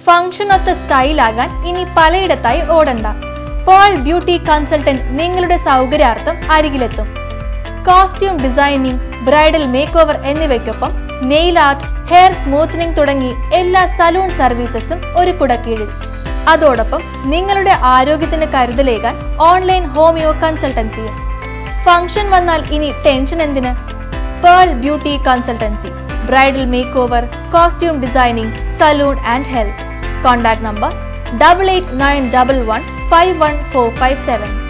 ഫംഗ്ഷനൊത്ത സ്റ്റൈലാകാൻ ഇനി പലയിടത്തായി ഓടണ്ട പേൾ ബ്യൂട്ടി കൺസൾട്ടന്റ് നിങ്ങളുടെ സൗകര്യാർത്ഥം അരികിലെത്തും costume designing bridal make over എന്നിവയ്ക്കൊപ്പം നെയിൽ ആർട്ട് ഹെയർ സ്മൂത്തനിങ് തുടങ്ങി എല്ലാ സലൂൺ സർവീസസും ഒരു കുടക്കീഴിൽ അതോടൊപ്പം നിങ്ങളുടെ ആരോഗ്യത്തിന് കരുതലേകാൻ ഓൺലൈൻ ഹോമിയോ കൺസൾട്ടൻസിയും ഫംഗ്ഷൻ വന്നാൽ ഇനി ടെൻഷൻ എന്തിന് pearl beauty consultancy bridal make over costume designing salon and health contact number double eight nine double one five one four five seven